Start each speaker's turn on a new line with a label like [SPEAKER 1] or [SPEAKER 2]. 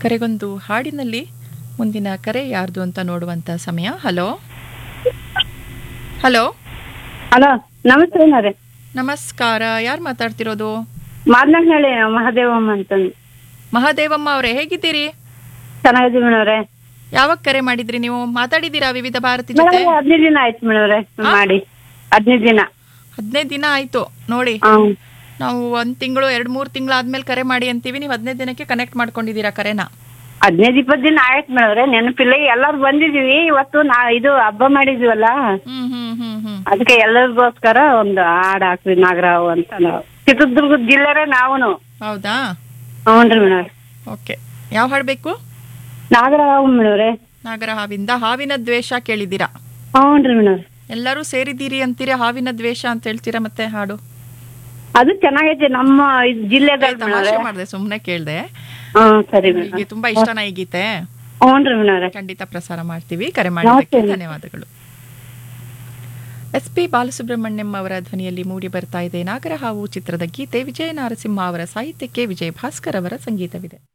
[SPEAKER 1] ಕರೆಗೊಂದು ಹಾಡಿನಲ್ಲಿ ಮುಂದಿನ ಕರೆ ಯಾರ್ದು ಅಂತ ನೋಡುವಂತ ಸಮಯ ಹಲೋ ಹಲೋ
[SPEAKER 2] ಹಲೋ ನಮಸ್ತೆ ಏನವ್ರೆ
[SPEAKER 1] ನಮಸ್ಕಾರ ಯಾರು ಮಾತಾಡ್ತಿರೋದು
[SPEAKER 2] ಮಾದನಹಳ್ಳಿ ಮಹಾದೇವಮ್ಮ ಅಂತಂದು
[SPEAKER 1] ಮಹಾದೇವಮ್ಮ ಅವರೇ ಹೇಗಿದ್ದೀರಿ
[SPEAKER 2] ಚೆನ್ನಾಗಿದ್ದೀವಿ ಮೇಡವ್ರೆ
[SPEAKER 1] ಯಾವಾಗ ಕರೆ ಮಾಡಿದ್ರಿ ನೀವು ಮಾತಾಡಿದ್ದೀರಾ ವಿವಿಧ ಭಾರತಿ ಜೊತೆ
[SPEAKER 2] ಮೇಡಮ್ ಹದಿನೈದು ದಿನ ಆಯ್ತು ಮೇಡವ್ರೆ ಮಾಡಿ ಹದಿನೈದು ದಿನ
[SPEAKER 1] ಹದಿನೈದು ದಿನ ಆಯ್ತು ನೋಡಿ
[SPEAKER 2] ಹ್ಮ್
[SPEAKER 1] ನಾವು ಒಂದ್ ತಿಂಗಳು ಎರಡ್ ಮೂರ್ ತಿಂಗಳು ಆದ್ಮೇಲೆ ಕರೆ ಮಾಡಿ ಅಂತೀವಿ ನೀವು ಹದಿನೈದು ದಿನಕ್ಕೆ ಕನೆಕ್ಟ್ ಮಾಡ್ಕೊಂಡಿದ್ದೀರಾ ಕರೆನ
[SPEAKER 2] ಹದಿನೈದು ಇಪ್ಪತ್ತು ದಿನ ಆಯ್ತು ಮೇಡವ್ರೆ ನೆನಪಿಲ್ಲ ಎಲ್ಲರೂ ಬಂದಿದೀವಿ ಇವತ್ತು ನಾ ಇದು ಹಬ್ಬ ಮಾಡಿದ್ವಲ್ಲ
[SPEAKER 1] ಹ್ಮ್ ಹ್ಮ್ ಹ್ಮ್ ಹ್ಮ್
[SPEAKER 2] ಅದಕ್ಕೆ ಎಲ್ಲರಿಗೋಸ್ಕರ ಒಂದು ಹಾಡು ಹಾಕ್ರಿ ನಾಗರಾವ್ ಅಂತ ನಾವು ಚಿತ್ರದುರ್ಗದ ಜಿಲ್ಲೆರೆ ನಾವುನು
[SPEAKER 1] ಹೌದಾ
[SPEAKER 2] ಹ್ಞೂನ್ರಿ ಮೇಡವ್ರೆ
[SPEAKER 1] ಓಕೆ ಯಾವ ಹಾಡ್ ಬೇಕು
[SPEAKER 2] ನಾಗರಾವ್ ಮೇಡವ್ರೆ
[SPEAKER 1] ನಾಗರ ಹಾವಿಂದ ಹಾವಿನ ದ್ವೇಷ ಕೇಳಿದ್ದೀರಾ
[SPEAKER 2] ಹ್ಞೂನ್ರಿ ಮೇಡವ್ರೆ
[SPEAKER 1] ಎಲ್ಲರೂ ಸೇರಿದ್ದೀರಿ ಅಂತೀರಾ ಹಾವಿನ ದ್ವೇಷ ಅಂತ ಹೇಳ್ತೀರಾ ಮತ್ತೆ ಹಾಡು
[SPEAKER 2] ಅದು ಚೆನ್ನಾಗೈತೆ ನಮ್ಮ ಇದ್ ಜಿಲ್ಲೆದಲ್ಲಿ
[SPEAKER 1] ತಮಾಷೆ
[SPEAKER 2] ಮೇಡವ್ರೆ
[SPEAKER 1] ಮಾಡಿದೆ ಸುಮ್ಮನೆ ಕೇಳ್ದೆ
[SPEAKER 2] ಹ್ಮ್ ಸರಿ ಮೇಡಮ್
[SPEAKER 1] ಈಗ ತುಂಬಾ ಇಷ್ಟನಾ ಈ ಗೀತೆ
[SPEAKER 2] ಹ್ಞೂನ್ರಿ ಮೇಡವ್ರೆ
[SPEAKER 1] ಖಂಡಿತ ಪ್ರಸಾರ ಮಾಡ್ತೀವಿ ಕರೆ ಮಾಡಿದ್ದಕ್ಕೆ
[SPEAKER 2] ನಮಸ್ತೆ.
[SPEAKER 1] ಧನ್ಯವಾದಗಳು ಎಸ್ ಪಿ ಬಾಲಸುಬ್ರಹ್ಮಣ್ಯಂ ಅವರ ಧ್ವನಿಯಲ್ಲಿ ಮೂಡಿ ಬರ್ತಾ ಇದೆ ನಾಗರಹಾವು ಚಿತ್ರದ ಗೀತೆ ವಿಜಯ ನಾರಸಿಂಹ ಅವರ ಸಾಹಿತ್ಯಕ್ಕೆ ವಿಜಯ ಭಾಸ್ಕರ್ ಅವರ ಸಂಗೀತವಿದೆ